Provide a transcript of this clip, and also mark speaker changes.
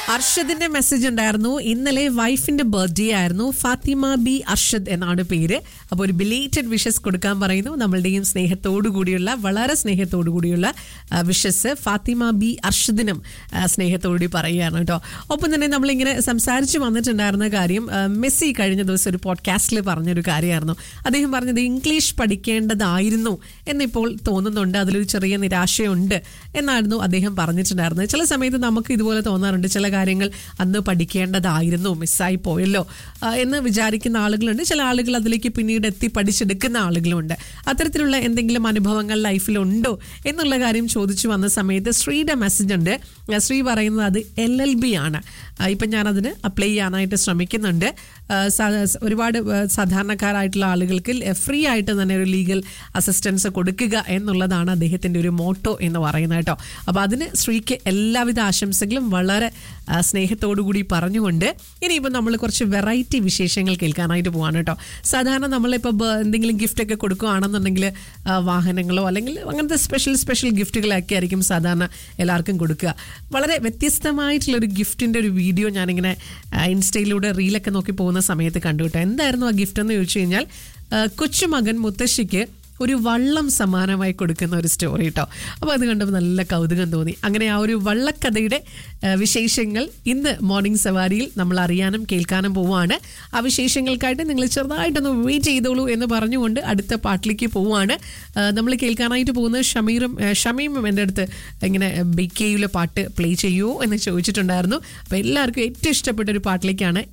Speaker 1: അർഷദിന്റെ message ഉണ്ടായിരുന്നു ഇന്നലെ വൈഫിന്റെ ബർത്ത്ഡേ ആയിരുന്നു ഫാത്തിമ ബി അർഷദ് എന്നാണ് പേര് അപ്പോൾ ഒരു ബിലേറ്റഡ് വിഷസ് കൊടുക്കാൻ പറയുന്നു നമ്മളുടെയും സ്നേഹത്തോടു കൂടിയുള്ള വളരെ സ്നേഹത്തോടു കൂടിയുള്ള വിഷസ് ഫാത്തിമ ബി അർഷദിനും ആ, സ്നേഹത്തോടുകൂടി പറയുകയാണ് കേട്ടോ ഒപ്പം തന്നെ നമ്മളിങ്ങനെ സംസാരിച്ച് വന്നിട്ടുണ്ടായിരുന്ന കാര്യം ആ, മെസ്സി കഴിഞ്ഞ ദിവസം ഒരു പോഡ്കാസ്റ്റിൽ പറഞ്ഞൊരു കാര്യമായിരുന്നു അദ്ദേഹം പറഞ്ഞത് ഇംഗ്ലീഷ് പഠിക്കേണ്ടതായിരുന്നു എന്നിപ്പോൾ തോന്നുന്നുണ്ട് അതിലൊരു ചെറിയ നിരാശയുണ്ട് എന്നായിരുന്നു അദ്ദേഹം പറഞ്ഞിട്ടുണ്ടായിരുന്നത് ചില സമയത്ത് നമുക്ക് ഇതുപോലെ തോന്നാറുണ്ട് ചില കാര്യങ്ങൾ അന്ന് പഠിക്കേണ്ടതായിരുന്നു മിസ്സായി പോയല്ലോ ആ, എന്ന് വിചാരിക്കുന്ന ആളുകളുണ്ട് ചില ആളുകൾ അതിലേക്ക് പിന്നീട് എത്തി പഠിച്ചെടുക്കുന്ന ആളുകളുണ്ട് അത്തരത്തിലുള്ള എന്തെങ്കിലും അനുഭവങ്ങൾ ലൈഫിലുണ്ടോ എന്നുള്ള കാര്യം ചോദിച്ചു വന്ന സമയത്ത് ശ്രീയുടെ മെസ്സേജ് ഉണ്ട് ആ, ശ്രീ പറയുന്നത് അത് എൽ എൽ ബി ആണ് ആ, ഇപ്പം ഞാനതിന് അപ്ലൈ ചെയ്യാനായിട്ട് ശ്രമിക്കുന്നുണ്ട് ആ, സാ- ഒരുപാട് ആ, സാധാരണക്കാരായിട്ടുള്ള ആളുകൾക്ക് ഫ്രീ ആയിട്ട് തന്നെ ഒരു ലീഗൽ അസിസ്റ്റൻസ് കൊടുക്കുക എന്നുള്ളതാണ് അദ്ദേഹത്തിൻ്റെ ഒരു മോട്ടോ എന്ന് പറയുന്നത് കേട്ടോ അപ്പോൾ അതിന് ശ്രീക്ക് എല്ലാവിധ ആശംസകളും വളരെ ആ, സ്നേഹത്തോടു കൂടി പറഞ്ഞുകൊണ്ട് ഇനിയിപ്പോൾ നമ്മൾ കുറച്ച് വെറൈറ്റി വിശേഷങ്ങൾ കേൾക്കാനായിട്ട് പോവാണ് കേട്ടോ സാധാരണ നമ്മളിപ്പോൾ ബ- എന്തെങ്കിലും ഗിഫ്റ്റ് ഒക്കെ കൊടുക്കുകയാണെന്നുണ്ടെങ്കിൽ ആ, വാഹനങ്ങളോ അല്ലെങ്കിൽ അങ്ങനത്തെ സ്പെഷ്യൽ സ്പെഷ്യൽ ഗിഫ്റ്റുകളൊക്കെ ആയിരിക്കും സാധാരണ എല്ലാവർക്കും കൊടുക്കുക വളരെ വ്യത്യസ്തമായിട്ടുള്ള ഒരു ഗിഫ്റ്റിൻ്റെ ഒരു വീഡിയോ ഞാനിങ്ങനെ ആ, ഇൻസ്റ്റയിലൂടെ റീലൊക്കെ നോക്കി പോകുന്ന സമയത്ത് കണ്ടു കേട്ടോ എന്തായിരുന്നു ആ ഗിഫ്റ്റ് എന്ന് ചോദിച്ചു കഴിഞ്ഞാൽ ആ, കൊച്ചുമകൻ മുത്തശ്ശിക്ക് ഒരു വള്ളം സമാനമായി കൊടുക്കുന്ന ഒരു സ്റ്റോറി കേട്ടോ അപ്പോൾ അത് കണ്ടപ്പോൾ നല്ല കൗതുകം തോന്നി അങ്ങനെ ആ ഒരു വള്ളക്കഥയുടെ ആ, വിശേഷങ്ങൾ ഇന്ന് മോർണിംഗ് സവാരിയിൽ നമ്മൾ അറിയാനും കേൾക്കാനും പോവുകയാണ് ആ വിശേഷങ്ങൾക്കായിട്ട് നിങ്ങൾ ചെറുതായിട്ടൊന്ന് വെയിറ്റ് ചെയ്തോളൂ എന്ന് പറഞ്ഞുകൊണ്ട് അടുത്ത പാട്ടിലേക്ക് പോവുകയാണ് നമ്മൾ കേൾക്കാനായിട്ട് പോകുന്നത് ഷമീറും ആ, ഷമീമും എൻ്റെ അടുത്ത് ഇങ്ങനെ ബിക്കയിലെ പാട്ട് പ്ലേ ചെയ്യുമോ എന്ന് ചോദിച്ചിട്ടുണ്ടായിരുന്നു അപ്പോൾ എല്ലാവർക്കും ഏറ്റവും ഇഷ്ടപ്പെട്ട ഒരു പാട്ടിലേക്കാണ്